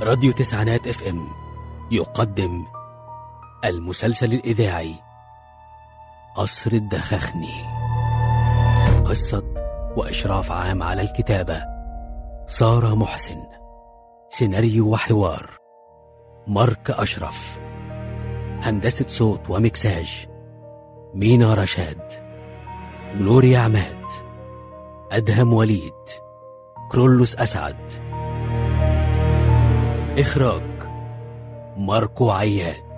راديو تسعينات اف ام يقدم المسلسل الإذاعي قصر الدخخني قصة وإشراف عام على الكتابة سارة محسن سيناريو وحوار مارك أشرف هندسة صوت ومكساج مينا رشاد جلوريا عماد أدهم وليد كرولوس أسعد إخراج ماركو عياد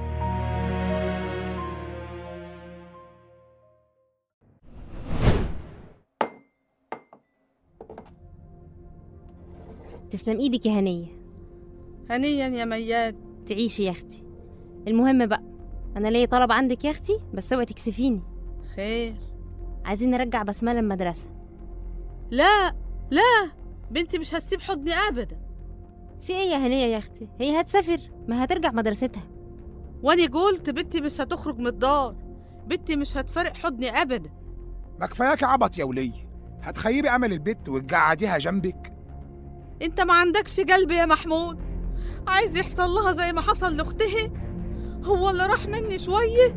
تسلم ايدك يا هنية هنيا يا مياد تعيشي يا اختي المهم بقى انا ليا طلب عندك يا اختي بس اوعي تكسفيني خير عايزين نرجع بسمله المدرسه لا لا بنتي مش هسيب حضني ابدا في ايه يا هنية يا اختي هي هتسافر ما هترجع مدرستها واني قلت بنتي مش هتخرج من الدار بنتي مش هتفارق حضني ابدا ما كفاياك عبط يا ولية هتخيبي امل البت وتقعديها جنبك انت ما عندكش قلب يا محمود عايز يحصل لها زي ما حصل لاختها هو اللي راح مني شويه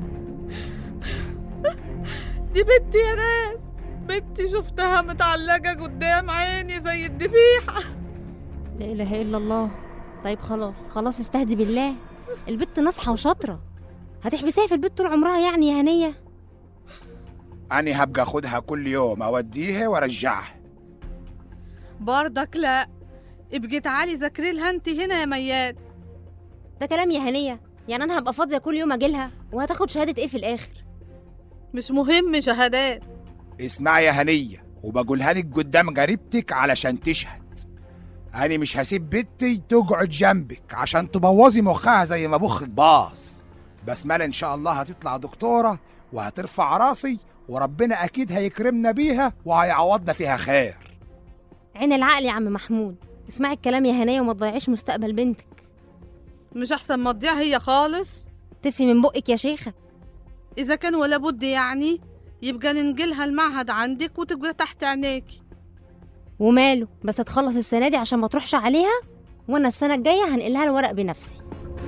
دي بنتي يا ناس بنتي شفتها متعلقه قدام عيني زي الذبيحه لا اله الا الله طيب خلاص خلاص استهدي بالله البت ناصحه وشاطره هتحبسيها في البيت طول عمرها يعني يا هنيه أنا هبقى أخدها كل يوم أوديها وأرجعها برضك لا ابقي تعالي ذاكري لها انت هنا يا مياد ده كلام يا هنيه يعني انا هبقى فاضيه كل يوم اجيلها وهتاخد شهاده ايه في الاخر مش مهم شهادات اسمعي يا هنية وبقولها لك قدام قريبتك علشان تشهد أنا مش هسيب بنتي تقعد جنبك عشان تبوظي مخها زي ما مخك باظ بسملة إن شاء الله هتطلع دكتورة وهترفع راسي وربنا أكيد هيكرمنا بيها وهيعوضنا فيها خير عين العقل يا عم محمود اسمعي الكلام يا هنيه وما تضيعيش مستقبل بنتك مش احسن ما تضيع هي خالص تفي من بقك يا شيخه اذا كان ولا بد يعني يبقى ننقلها المعهد عندك وتبقى تحت عينيكي وماله بس تخلص السنه دي عشان ما تروحش عليها وانا السنه الجايه هنقلها الورق بنفسي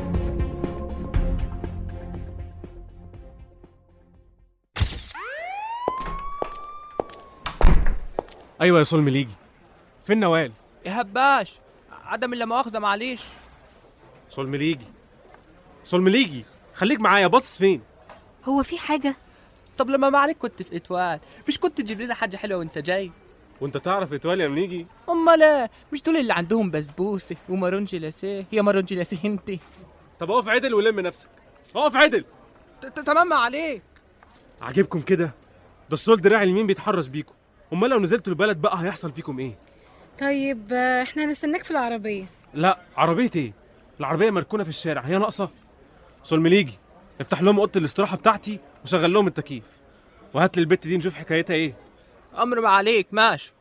ايوه يا صلم ليجي فين نوال يا هباش عدم اللا مؤاخذة معلش صلم ليجي صلم ليجي خليك معايا باصص فين هو في حاجة؟ طب لما ما عليك كنت في اتوال مش كنت تجيب لنا حاجة حلوة وانت جاي وانت تعرف ايطاليا منين يجي امال ايه مش دول اللي عندهم بسبوسة ومارون جلاسيه يا مارون جلاسيه انت طب اقف عدل ولم نفسك اقف عدل ت- ت- تمام ما عليك عاجبكم كده ده السول دراع اليمين بيتحرش بيكم امال لو نزلتوا البلد بقى هيحصل فيكم ايه طيب آه، احنا هنستناك في العربية لا عربيه ايه العربيه مركونه في الشارع هي ناقصه صلم ليجي افتح لهم اوضه الاستراحه بتاعتي وشغل لهم التكييف وهات لي البت دي نشوف حكايتها ايه امر ما عليك ماشي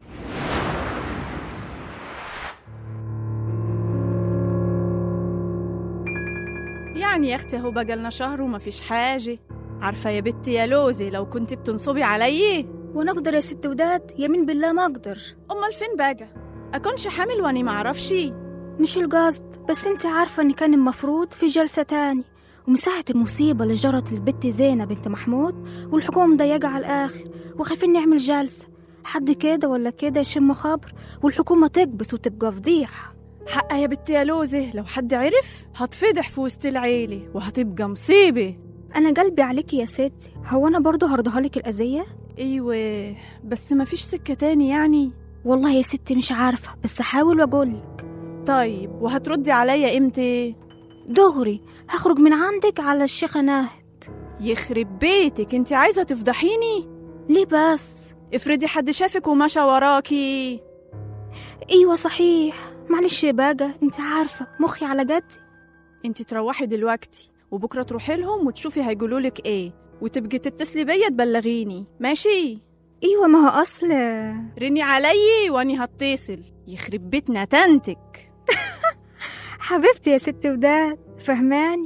يعني يا اختي اهو بقالنا شهر وما فيش حاجة عارفة يا بنتي يا لوزي لو كنت بتنصبي علي وانا اقدر يا ست وداد يمين بالله ما اقدر امال فين بقى اكونش حامل واني معرفش مش القصد بس انت عارفة ان كان المفروض في جلسة تاني ومن ساعة المصيبة اللي جرت للبت زينة بنت محمود والحكومة مضيقة على الآخر وخايفين نعمل جلسة حد كده ولا كده يشم خبر والحكومة تكبس وتبقى فضيحة حقا يا بنتي يا لوزي لو حد عرف هتفضح في وسط العيلة وهتبقى مصيبة أنا قلبي عليكي يا ستي هو أنا برضه هرضها لك الأذية؟ ايوه بس ما فيش سكة تاني يعني والله يا ستي مش عارفة بس هحاول وأقولك طيب وهتردي عليا امتى دغري هخرج من عندك على الشيخة ناهد يخرب بيتك انت عايزة تفضحيني ليه بس؟ افرضي حد شافك ومشى وراكي ايوه صحيح معلش يا باجة انت عارفة مخي على جدي انت تروحي دلوقتي وبكره تروحي لهم وتشوفي هيقولولك ايه وتبقي تتصلي بيا تبلغيني ماشي ايوه ما هو اصل رني علي واني هتصل يخرب بيتنا تنتك حبيبتي يا ست وداد فهماني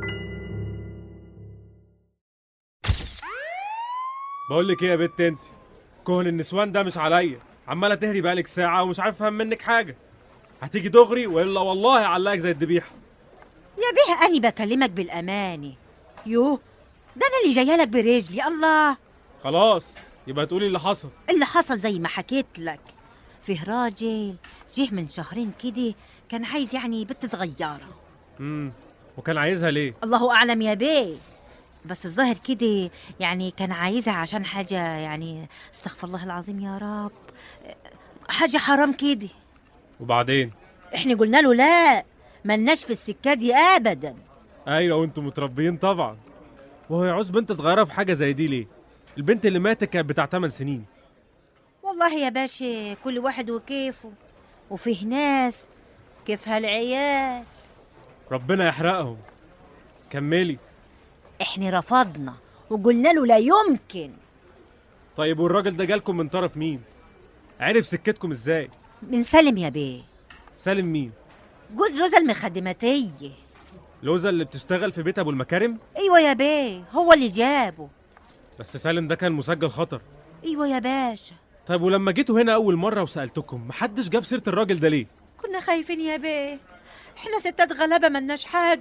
بقول لك ايه يا بت انت كون النسوان ده مش عليا عماله تهري بقالك ساعه ومش عارف افهم منك حاجه هتيجي دغري والا والله هعلقك زي الذبيحه يا بيه أني بكلمك بالأمانة يوه ده أنا اللي جاية لك برجلي الله خلاص يبقى تقولي اللي حصل اللي حصل زي ما حكيت لك فيه راجل جه من شهرين كده كان عايز يعني بنت صغيرة امم وكان عايزها ليه الله أعلم يا بيه بس الظاهر كده يعني كان عايزها عشان حاجة يعني استغفر الله العظيم يا رب حاجة حرام كده وبعدين احنا قلنا له لا ملناش في السكة دي أبدا ايوه وانتم متربيين طبعا وهو يعوز بنت صغيره في حاجه زي دي ليه البنت اللي ماتت كانت بتاع 8 سنين والله يا باشا كل واحد وكيفه وفيه ناس كيفها العيال ربنا يحرقهم كملي احنا رفضنا وقلنا له لا يمكن طيب والراجل ده جالكم من طرف مين عرف سكتكم ازاي من سالم يا بيه سالم مين جوز لوزة المخدماتية لوزة اللي بتشتغل في بيت ابو المكارم ايوه يا بيه هو اللي جابه بس سالم ده كان مسجل خطر ايوه يا باشا طيب ولما جيتوا هنا اول مره وسالتكم محدش جاب سيره الراجل ده ليه كنا خايفين يا بيه احنا ستات غلابة ملناش حد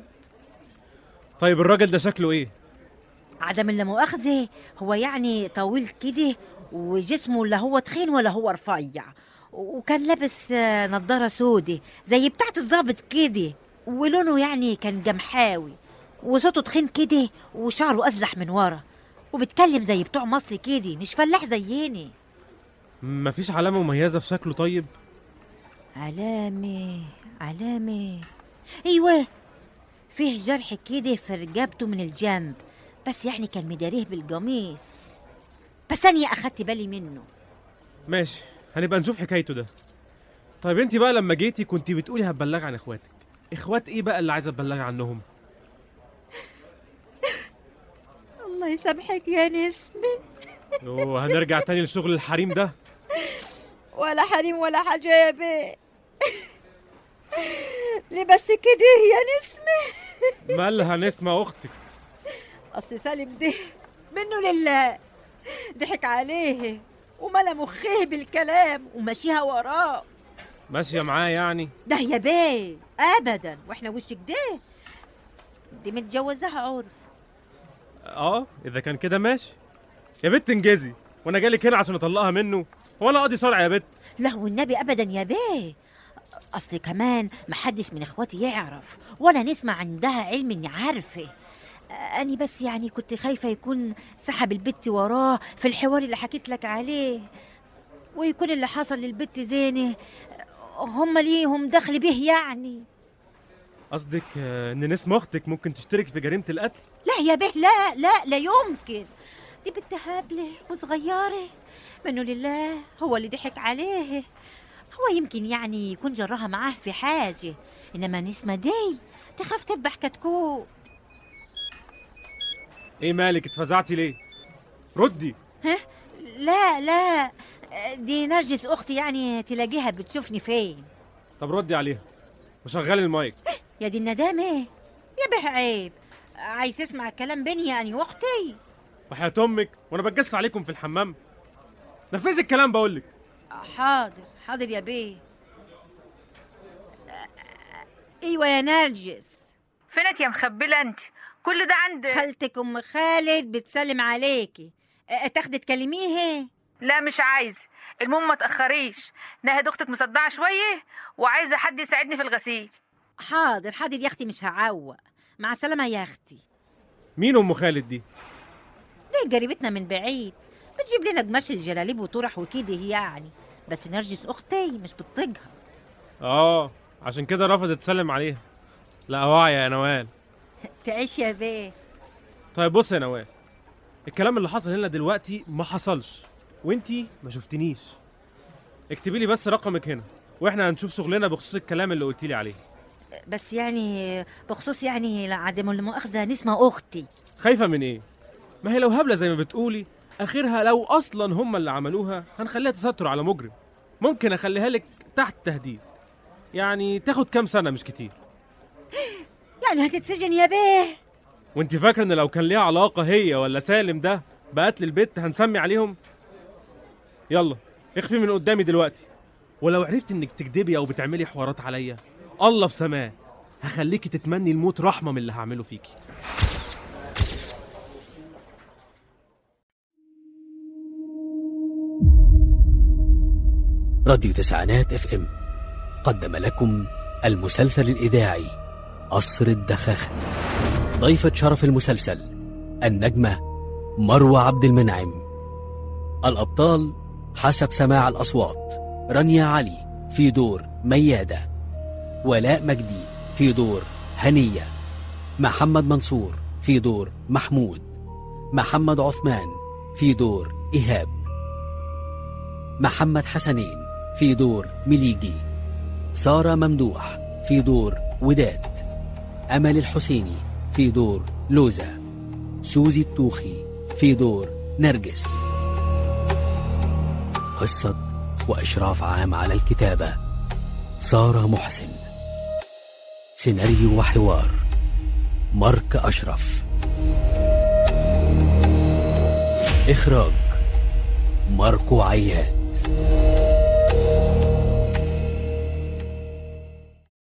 طيب الراجل ده شكله ايه عدم اللا مؤاخذة هو يعني طويل كده وجسمه لا هو تخين ولا هو رفيع وكان لابس آه، نضارة سودة زي بتاعة الظابط كده ولونه يعني كان جمحاوي وصوته تخين كده وشعره أزلح من ورا وبيتكلم زي بتوع مصر كده مش فلاح زيني مفيش علامه مميزه في شكله طيب علامة علامة أيوة فيه جرح كده في رقبته من الجنب بس يعني كان مداريه بالقميص بس أنا أخدت بالي منه ماشي هنبقى نشوف حكايته ده طيب انت بقى لما جيتي كنت بتقولي هتبلغي عن اخواتك اخوات ايه بقى اللي عايزه تبلغي عنهم الله يسامحك يا نسمة اوه هنرجع تاني لشغل الحريم ده ولا حريم ولا حاجة يا بيه ليه بس كده يا نسمة مالها نسمة اختك أصل سالم ده منه لله ضحك عليه وملا مخيه بالكلام ومشيها وراه ماشيه معاه يعني ده يا بيه ابدا واحنا وش كده دي متجوزها عرف اه اذا كان كده ماشي يا بت انجزي وانا جالك هنا عشان اطلقها منه هو انا قاضي شرع يا بت لا والنبي ابدا يا بيه اصل كمان محدش من اخواتي يعرف ولا نسمع عندها علم اني عارفه أني بس يعني كنت خايفة يكون سحب البت وراه في الحوار اللي حكيت لك عليه ويكون اللي حصل للبت زينة هم ليهم دخل به يعني قصدك آه، ان نسمة اختك ممكن تشترك في جريمه القتل لا يا به لا لا لا يمكن دي بنت هبلة وصغيرة منه لله هو اللي ضحك عليه هو يمكن يعني يكون جرها معاه في حاجة إنما نسمة دي تخاف تذبح كتكوت ايه مالك اتفزعتي ليه ردي ها لا لا دي نرجس أختي يعني تلاقيها بتشوفني فين طب ردي عليها وشغلي المايك يا دي الندامة يا به عيب عايز تسمع الكلام بيني يعني واختي وحياة امك وانا بتجس عليكم في الحمام نفذي الكلام بقولك حاضر حاضر يا بيه ايوه يا نرجس فينك يا مخبلة انت كل ده عند خالتك ام خالد بتسلم عليكي أه، تاخدي تكلميه لا مش عايز المهم ما تأخريش نهد اختك مصدعة شوية وعايزة حد يساعدني في الغسيل حاضر حاضر يا اختي مش هعوق مع السلامه يا اختي مين ام خالد دي دي قريبتنا من بعيد بتجيب لنا قماش الجلاليب وطرح وكده يعني بس نرجس اختي مش بتطيقها اه عشان كده رفضت تسلم عليها لا واعية يا نوال تعيش يا بيه طيب بص يا نوال الكلام اللي حصل هنا دلوقتي ما حصلش وانتي ما شفتنيش اكتبي لي بس رقمك هنا واحنا هنشوف شغلنا بخصوص الكلام اللي قلتي لي عليه بس يعني بخصوص يعني عدم المؤاخذه نسمة اختي خايفة من ايه ما هي لو هبلة زي ما بتقولي اخرها لو اصلا هم اللي عملوها هنخليها تستر على مجرم ممكن اخليها لك تحت تهديد يعني تاخد كام سنة مش كتير يعني هتتسجن يا بيه وانت فاكره ان لو كان ليها علاقه هي ولا سالم ده بقتل البت هنسمي عليهم يلا اخفي من قدامي دلوقتي ولو عرفت انك تكدبي او بتعملي حوارات عليا الله في سماه هخليكي تتمني الموت رحمه من اللي هعمله فيكي راديو تسعينات اف ام قدم لكم المسلسل الإذاعي قصر الدخاخني ضيفة شرف المسلسل النجمة مروة عبد المنعم الأبطال حسب سماع الأصوات رانيا علي في دور ميادة ولاء مجدي في دور هنية محمد منصور في دور محمود محمد عثمان في دور إيهاب محمد حسنين في دور مليجي سارة ممدوح في دور وداد أمل الحسيني في دور لوزة سوزي التوخي في دور نرجس قصة وإشراف عام على الكتابة سارة محسن سيناريو وحوار مارك أشرف إخراج ماركو عياد